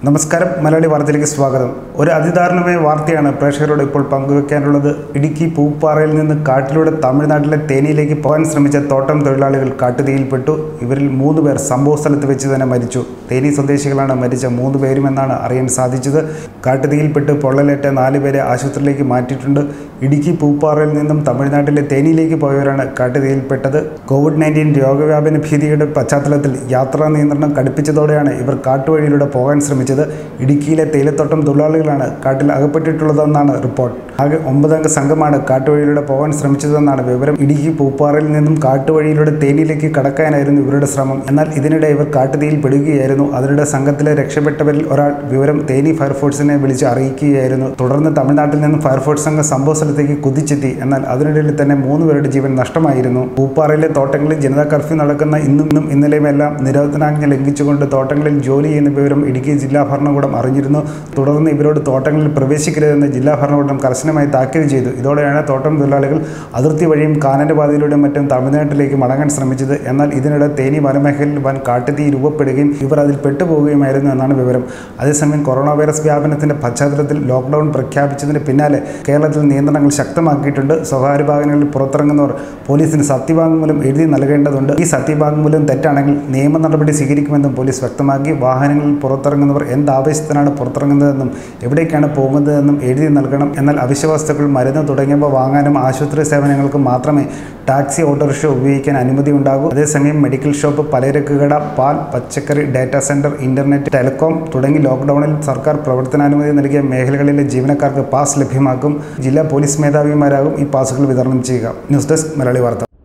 നമസ്കാരം മലയാളി വാർത്തയിലേക്ക് സ്വാഗതം ഒരു അതിദാരുണമായ വാർത്തയാണ് പ്രേക്ഷകരോട് ഇപ്പോൾ പങ്കുവെക്കാനുള്ളത് ഇടുക്കി പൂപ്പാറയിൽ നിന്ന് കാട്ടിലൂടെ തമിഴ്നാട്ടിലെ തേനിയിലേക്ക് പോകാൻ ശ്രമിച്ച തോട്ടം തൊഴിലാളികൾ കാട്ടുതീയിൽപ്പെട്ടു ഇവരിൽ മൂന്ന് പേർ സംഭവ സ്ഥലത്ത് വെച്ച് തന്നെ മരിച്ചു തേനി സ്വദേശികളാണ് മരിച്ച മൂന്ന് പേരുമെന്നാണ് അറിയാൻ സാധിച്ചത് കാട്ടുതീയിൽപ്പെട്ട് പൊള്ളലേറ്റ നാല് പേരെ ആശുപത്രിയിലേക്ക് മാറ്റിയിട്ടുണ്ട് ഇടുക്കി പൂപ്പാറയിൽ നിന്നും തമിഴ്നാട്ടിലെ തേനിയിലേക്ക് പോയവരാണ് കാട്ടുതീയിൽപ്പെട്ടത് കോവിഡ് നയൻറ്റീൻ രോഗവ്യാപന ഭീതിയുടെ പശ്ചാത്തലത്തിൽ യാത്രാ നിയന്ത്രണം കടുപ്പിച്ചതോടെയാണ് ഇവർ കാട്ടുവഴിയിലൂടെ പോകാൻ ശ്രമിച്ചത് ഇടുക്കിയിലെ തേയിലത്തോട്ടം തൊഴിലാളികളാണ് കാട്ടിൽ അകപ്പെട്ടിട്ടുള്ളതെന്നാണ് റിപ്പോർട്ട് ആകെ ഒമ്പതംഗ സംഘമാണ് കാട്ടുവഴിയിലൂടെ പോകാൻ ശ്രമിച്ചതെന്നാണ് വിവരം ഇടുക്കി പൂപ്പാറയിൽ നിന്നും കാട്ടുവഴിയിലൂടെ തേനിയിലേക്ക് കടക്കാനായിരുന്നു ഇവരുടെ ശ്രമം എന്നാൽ ഇതിനിടെ ഇവർ കാട്ടുതീയിൽ പെടുകയായിരുന്നു അതിനിടെ സംഘത്തിലെ രക്ഷപ്പെട്ടവരിൽ ഒരാൾ വിവരം തേനി ഫയർഫോഴ്സിനെ വിളിച്ച് അറിയിക്കുകയായിരുന്നു തുടർന്ന് തമിഴ്നാട്ടിൽ നിന്നും ഫയർഫോഴ്സ് സംഘം സംഭവ സ്ഥലത്തേക്ക് കുതിച്ചെത്തി എന്നാൽ അതിനിടയിൽ തന്നെ മൂന്ന് പേരുടെ ജീവൻ നഷ്ടമായിരുന്നു പൂപ്പാറയിലെ തോട്ടങ്ങളിൽ ജനതാ കർഫ്യൂ നടക്കുന്ന ഇന്നും ഇന്നും ഇന്നലെയുമെല്ലാം നിരോധനാജ്ഞ ലംഘിച്ചുകൊണ്ട് തോട്ടങ്ങളിൽ ജോലി ചെയ്യുന്ന വിവരം ഇടുക്കി ജില്ലാ ഭരണകൂടം അറിഞ്ഞിരുന്നു തുടർന്ന് ഇവരോട് തോട്ടങ്ങളിൽ പ്രവേശിക്കരുതെന്ന് ജില്ലാ ഭരണകൂടം കർശനമായി താക്കീത് ചെയ്തു ഇതോടെയാണ് തോട്ടം തൊഴിലാളികൾ അതിർത്തി വഴിയും കാനന്റെ പാതയിലൂടെയും മറ്റും തമിഴ്നാട്ടിലേക്ക് മടങ്ങാൻ ശ്രമിച്ചത് എന്നാൽ ഇതിനിടെ തേനി വനമേഖലയിൽ വൻ കാട്ടുതീ രൂപപ്പെടുകയും ഇവർ അതിൽ പെട്ടുപോവുകയുമായിരുന്നു എന്നാണ് വിവരം അതേസമയം കൊറോണ വൈറസ് വ്യാപനത്തിന്റെ പശ്ചാത്തലത്തിൽ ലോക്ക്ഡൌൺ പ്രഖ്യാപിച്ചതിന് പിന്നാലെ കേരളത്തിൽ നിയന്ത്രണങ്ങൾ ശക്തമാക്കിയിട്ടുണ്ട് സ്വകാര്യ വാഹനങ്ങളിൽ പുറത്തിറങ്ങുന്നവർ പോലീസിന് സത്യവാങ്മൂലം എഴുതി നൽകേണ്ടതുണ്ട് ഈ സത്യവാങ്മൂലം തെറ്റാണെങ്കിൽ നിയമ നടപടി സ്വീകരിക്കുമെന്നും പോലീസ് വ്യക്തമാക്കി വാഹനങ്ങളിൽ പുറത്തിറങ്ങുന്നവർ എന്താവശ്യത്തിനാണ് പുറത്തിറങ്ങുന്നതെന്നും എവിടേക്കാണ് പോകുന്നതെന്നും എഴുതി നൽകണം എന്നാൽ അവശ്യ വസ്തുക്കൾ മരുന്ന് തുടങ്ങിയവ വാങ്ങാനും ആശുപത്രി സേവനങ്ങൾക്ക് മാത്രമേ ടാക്സി ഓട്ടോറിക്ഷ ഉപയോഗിക്കാൻ അനുമതി ഉണ്ടാകൂ അതേസമയം മെഡിക്കൽ ഷോപ്പ് പലചരക്ക് കട പാൽ പച്ചക്കറി ഡാറ്റാ സെന്റർ ഇന്റർനെറ്റ് ടെലികോം തുടങ്ങി ലോക്ക്ഡൌണിൽ സർക്കാർ പ്രവർത്തനാനുമതി നൽകിയ മേഖലകളിലെ ജീവനക്കാർക്ക് പാസ് ലഭ്യമാക്കും ജില്ലാ പോലീസ് മേധാവിമാരാകും ഈ പാസുകൾ വിതരണം ചെയ്യുക ന്യൂസ് ഡെസ്ക് മലയാളി വാർത്ത